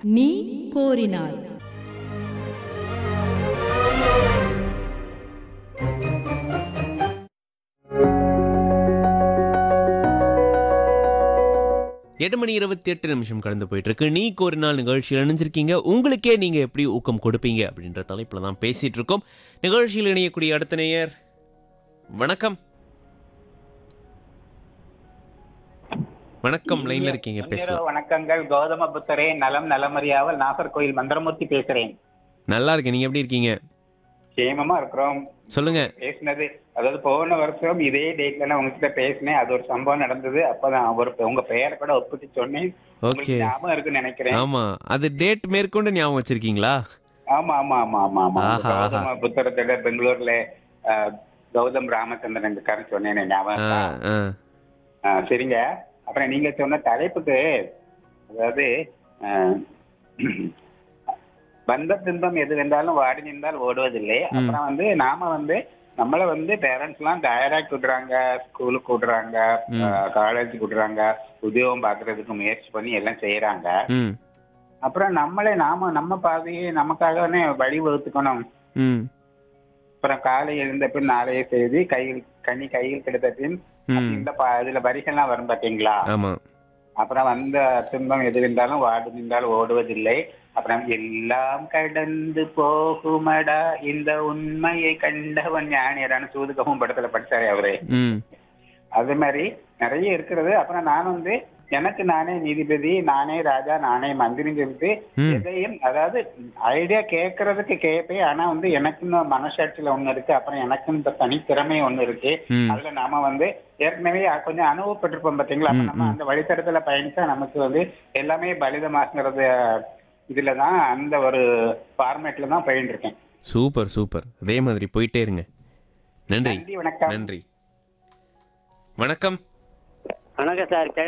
நீ கோரினாய் எட்டு மணி இருபத்தி எட்டு நிமிஷம் கடந்து போயிட்டு இருக்கு நீ ஒரு நாள் நிகழ்ச்சியில் இணைஞ்சிருக்கீங்க உங்களுக்கே நீங்க எப்படி ஊக்கம் கொடுப்பீங்க அப்படின்ற தலைப்புல தான் பேசிட்டு இருக்கோம் நிகழ்ச்சியில் இணையக்கூடிய அடுத்த நேயர் வணக்கம் வணக்கம் லைன்ல இருக்கீங்க முன்னிரவு பேசலாம் வணக்கங்கள் கௌதம புத்தரே நலம் நலமறியாவல் நாகர்கோயில் மந்திரமூர்த்தி பேசுறேன் நல்லா இருக்கேன் நீங்க எப்படி இருக்கீங்க சேமமா இருக்கிறோம் சொல்லுங்க பேசினது அதாவது போன வருஷம் இதே டேட்ல நான் உங்ககிட்ட பேசினேன் அது ஒரு சம்பவம் நடந்தது அப்பதான் ஒரு உங்க பெயரை கூட ஒப்பிட்டு சொன்னேன் உங்களுக்கு ஓகே ஞாபகம் இருக்குன்னு நினைக்கிறேன் ஆமா அது டேட் மேற்கொண்டு ஞாபகம் வச்சிருக்கீங்களா ஆமா ஆமா ஆமா ஆமா ஆமா ஆஹா, ஆஹா. கௌதம புத்தரத்தோட பெங்களூர்ல அஹ், கௌதம் ராமச்சந்திரன் இருக்காருன்னு சொன்னேன் ஞாபகம் ஆ, இருக்கா? ஆ. ஆ, சரிங்க அப்புறம் நீங்க சொன்ன தலைப்புக்கு அதாவது அஹ், வந்த துன்பம் எது வந்தாலும் வாடி நின்றால் ஓடுவதில்லை அப்புறம் வந்து நாம வந்து நம்மள வந்து பேரண்ட்ஸ் எல்லாம் தயாராக்கி விடுறாங்க ஸ்கூலுக்கு விடுறாங்க காலேஜ் விடுறாங்க உத்தியோகம் பாக்குறதுக்கு முயற்சி பண்ணி எல்லாம் செய்யறாங்க ம் அப்புறம் நம்மளே நாம நம்ம பாதையை நமக்காகவே வழி வகுத்துக்கணும் ம் அப்புறம் காலை எழுந்த பின் நாளைய செய்தி கையில் கனி கையில் கிடைத்த பின் ம் இந்த ப- இதுல வரிகள்லாம் வரும் பாத்தீங்களா ஆமா அப்புறம் வந்த துன்பம் எது இருந்தாலும் வாடு நின்றால் ஓடுவதில்லை அப்புறம் எல்லாம் கடந்து போகுமடா இந்த உண்மையை கண்டவன் ஞானியரான சூதுகவும் படத்துல படிச்சாரு அவரு ம் அது மாதிரி நிறைய இருக்கிறது அப்புறம் நான் வந்து எனக்கு நானே நீதிபதி நானே ராஜா நானே மந்திரின்னு சொல்லிட்டு ம். எதையும் அதாவது ஐடியா கேட்கறதுக்கு கேட்பேன் ஆனா வந்து எனக்குன்னு மனசாட்சியில ஒண்ணு இருக்கு அப்புறம் எனக்குன்னு இந்த தனித்திறமை ஒண்ணு இருக்கு ம் அதுல நாம வந்து ஏற்கனவே கொஞ்சம் அனுபவப்பட்டிருப்போம் பாத்தீங்களா அப்ப ம், நம்ம ம். அந்த வழித்தடத்துல பயணிச்சா நமக்கு வந்து எல்லாமே பலிதமாக்குறது இதுலதான் அந்த ஒரு ஃபார்மேட்ல தான் பயின்று இருக்கேன் சூப்பர் சூப்பர் அதே மாதிரி போயிட்டே இருங்க நன்றி நன்றி வணக்கம் நன்றி வணக்கம் வணக்கம் சார்